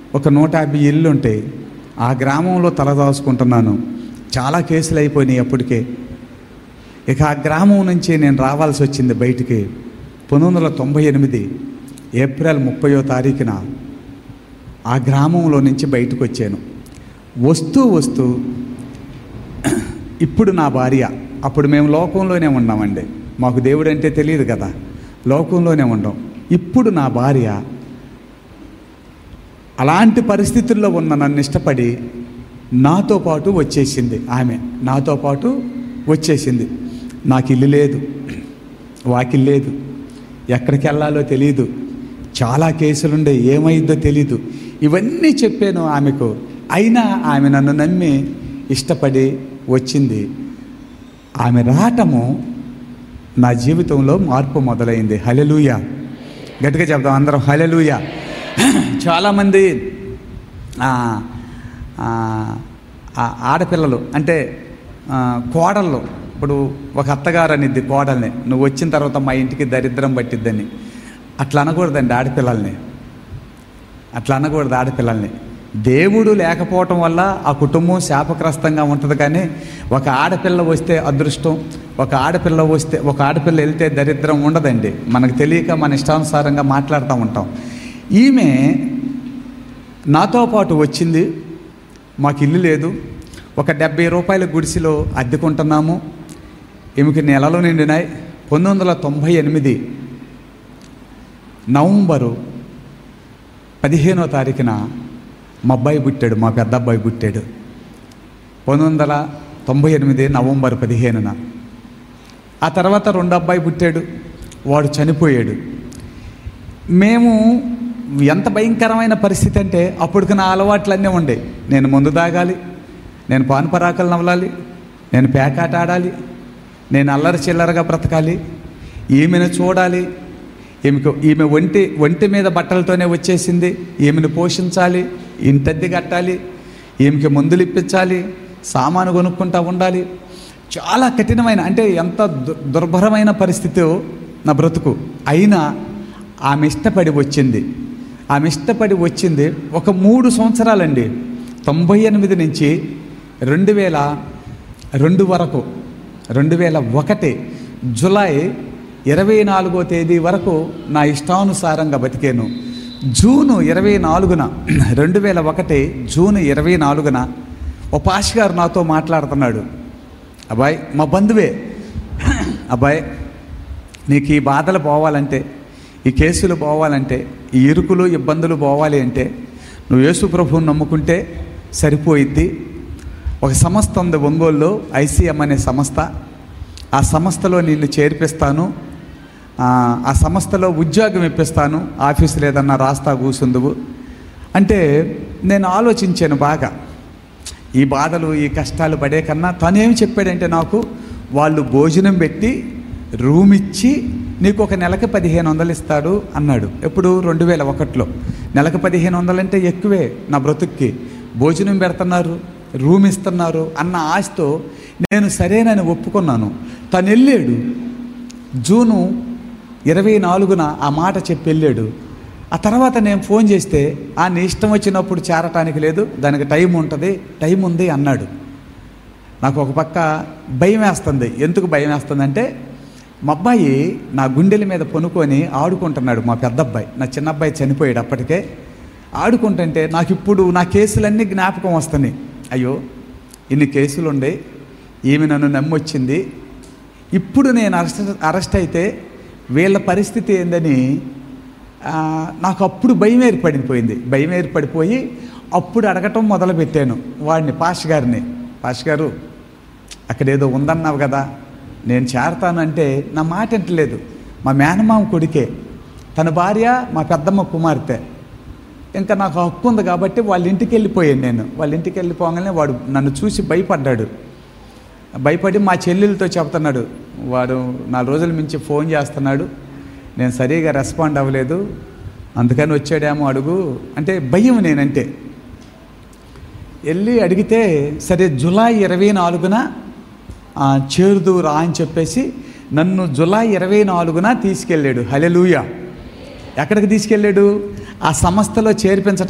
ఒక నూట యాభై ఇల్లు ఉంటాయి ఆ గ్రామంలో తలదాచుకుంటున్నాను చాలా కేసులు అయిపోయినాయి అప్పటికే ఇక ఆ గ్రామం నుంచి నేను రావాల్సి వచ్చింది బయటికి పంతొమ్మిది వందల తొంభై ఎనిమిది ఏప్రిల్ ముప్పయో తారీఖున ఆ గ్రామంలో నుంచి బయటకు వచ్చాను వస్తూ వస్తూ ఇప్పుడు నా భార్య అప్పుడు మేము లోకంలోనే ఉన్నామండి మాకు దేవుడు అంటే తెలియదు కదా లోకంలోనే ఉండం ఇప్పుడు నా భార్య అలాంటి పరిస్థితుల్లో ఉన్న నన్ను ఇష్టపడి నాతో పాటు వచ్చేసింది ఆమె నాతో పాటు వచ్చేసింది నాకు ఇల్లు లేదు వాకిల్ లేదు ఎక్కడికి వెళ్ళాలో తెలియదు చాలా కేసులుండే ఏమైందో తెలీదు ఇవన్నీ చెప్పాను ఆమెకు అయినా ఆమె నన్ను నమ్మి ఇష్టపడి వచ్చింది ఆమె రావటము నా జీవితంలో మార్పు మొదలైంది హలెలూయ గట్టిగా చెప్దాం అందరం హలెలూయ చాలామంది ఆ, ఆ, ఆ ఆడపిల్లలు అంటే ఆ, కోడళ్ళు ఇప్పుడు ఒక అత్తగారు అనిద్ది కోడల్ని నువ్వు వచ్చిన తర్వాత మా ఇంటికి దరిద్రం పట్టిద్దని అట్లా అనకూడదండి ఆడపిల్లల్ని అట్లా అనకూడదు ఆడపిల్లల్ని దేవుడు లేకపోవటం వల్ల ఆ కుటుంబం శాపగ్రస్తంగా ఉంటుంది కానీ ఒక ఆడపిల్ల వస్తే అదృష్టం ఒక ఆడపిల్ల వస్తే ఒక ఆడపిల్ల వెళ్తే దరిద్రం ఉండదండి మనకు తెలియక మన ఇష్టానుసారంగా మాట్లాడుతూ ఉంటాం ఈమె నాతో పాటు వచ్చింది మాకు ఇల్లు లేదు ఒక డెబ్బై రూపాయల గుడిసెలో అద్దెకుంటున్నాము ఈమెకి నెలలు నిండినాయి పంతొమ్మిది వందల తొంభై ఎనిమిది నవంబరు పదిహేనో తారీఖున మా అబ్బాయి పుట్టాడు మా పెద్ద అబ్బాయి పుట్టాడు పంతొమ్మిది వందల తొంభై ఎనిమిది నవంబర్ పదిహేనున ఆ తర్వాత రెండు అబ్బాయి పుట్టాడు వాడు చనిపోయాడు మేము ఎంత భయంకరమైన పరిస్థితి అంటే అప్పటికి నా అలవాట్లన్నీ ఉండే నేను ముందు తాగాలి నేను పానుపరాకలు నవ్వాలి నేను పేకాట ఆడాలి నేను అల్లరి చిల్లరగా బ్రతకాలి ఈమెను చూడాలి ఈమెకు ఈమె ఒంటి ఒంటి మీద బట్టలతోనే వచ్చేసింది ఈమెను పోషించాలి ఇంటద్దె కట్టాలి ఈమెకి మందులు ఇప్పించాలి సామాను కొనుక్కుంటా ఉండాలి చాలా కఠినమైన అంటే ఎంత దు- దుర్భరమైన పరిస్థితి నా బ్రతుకు అయినా ఆమె ఇష్టపడి వచ్చింది ఆమె ఇష్టపడి వచ్చింది ఒక మూడు సంవత్సరాలండి తొంభై ఎనిమిది నుంచి రెండు వేల రెండు వరకు రెండు వేల ఒకటి జులై ఇరవై నాలుగో తేదీ వరకు నా ఇష్టానుసారంగా బతికాను జూను ఇరవై నాలుగున రెండు వేల ఒకటి జూన్ ఇరవై నాలుగున ఓ పాష్ గారు నాతో మాట్లాడుతున్నాడు అబ్బాయి మా బంధువే అబ్బాయి నీకు ఈ బాధలు పోవాలంటే ఈ కేసులు పోవాలంటే ఈ ఇరుకులు ఇబ్బందులు పోవాలి అంటే నువ్వు యేసు ప్రభువుని నమ్ముకుంటే సరిపోయిద్ది ఒక సంస్థ ఉంది ఒంగోలులో ఐసీఎం అనే సంస్థ ఆ సంస్థలో నిన్ను చేర్పిస్తాను ఆ, ఆ సంస్థలో ఉద్యోగం ఇప్పిస్తాను ఆఫీసులో ఏదన్నా రాస్తా కూసుందువు అంటే నేను ఆలోచించాను బాగా ఈ బాధలు ఈ కష్టాలు పడే కన్నా తనేం చెప్పాడంటే నాకు వాళ్ళు భోజనం పెట్టి రూమ్ ఇచ్చి నీకు ఒక నెలకి పదిహేను వందలు ఇస్తాడు అన్నాడు ఎప్పుడు రెండు వేల ఒకటిలో నెలకు పదిహేను వందలు అంటే ఎక్కువే నా బ్రతుక్కి భోజనం పెడుతున్నారు రూమ్ ఇస్తున్నారు అన్న ఆశతో నేను సరేనని ఒప్పుకున్నాను తను వెళ్ళాడు జూను ఇరవై నాలుగున ఆ మాట చెప్పి వెళ్ళాడు ఆ తర్వాత నేను ఫోన్ చేస్తే ఆ నీ ఇష్టం వచ్చినప్పుడు చేరటానికి లేదు దానికి టైం ఉంటుంది టైం ఉంది అన్నాడు నాకు ఒక పక్క భయం వేస్తుంది ఎందుకు భయం వేస్తుంది అంటే మా అబ్బాయి నా గుండెల మీద పొనుకొని ఆడుకుంటున్నాడు మా పెద్ద అబ్బాయి నా చిన్న అబ్బాయి చనిపోయాడు అప్పటికే ఆడుకుంటుంటే నాకు ఇప్పుడు నా కేసులన్నీ జ్ఞాపకం వస్తున్నాయి అయ్యో ఇన్ని కేసులు ఉండే ఈమె నన్ను నమ్మొచ్చింది ఇప్పుడు నేను అరెస్ట్ అరెస్ట్ అయితే వీళ్ళ పరిస్థితి ఏందని ఆ, నాకు అప్పుడు భయం ఏర్పడిపోయింది భయం ఏర్పడిపోయి అప్పుడు అడగటం మొదలుపెట్టాను వాడిని పాష్ గారిని పాష్ గారు అక్కడేదో ఉందన్నావు కదా నేను చేరతాను అంటే నా మాట వింటలేదు మా మేనమామ కొడుకే తన భార్య మా పెద్దమ్మ కుమార్తె ఇంకా నాకు హక్కు ఉంది కాబట్టి వాళ్ళ ఇంటికి వెళ్ళిపోయాను నేను వాళ్ళ ఇంటికి వెళ్ళిపోగానే వాడు నన్ను చూసి భయపడ్డాడు భయపడి మా చెల్లెలతో చెప్తున్నాడు వాడు నాలుగు రోజుల మించి ఫోన్ చేస్తున్నాడు నేను సరిగా రెస్పాండ్ అవ్వలేదు అందుకని వచ్చాడేమో అడుగు అంటే భయం నేనంటే వెళ్ళి అడిగితే సరే జులై ఇరవై నాలుగున ఆ, చేరుదు రా అని చెప్పేసి నన్ను జులై ఇరవై నాలుగున తీసుకెళ్ళాడు హలెలూయ ఎక్కడికి తీసుకెళ్ళాడు ఆ సంస్థలో చేర్పించటం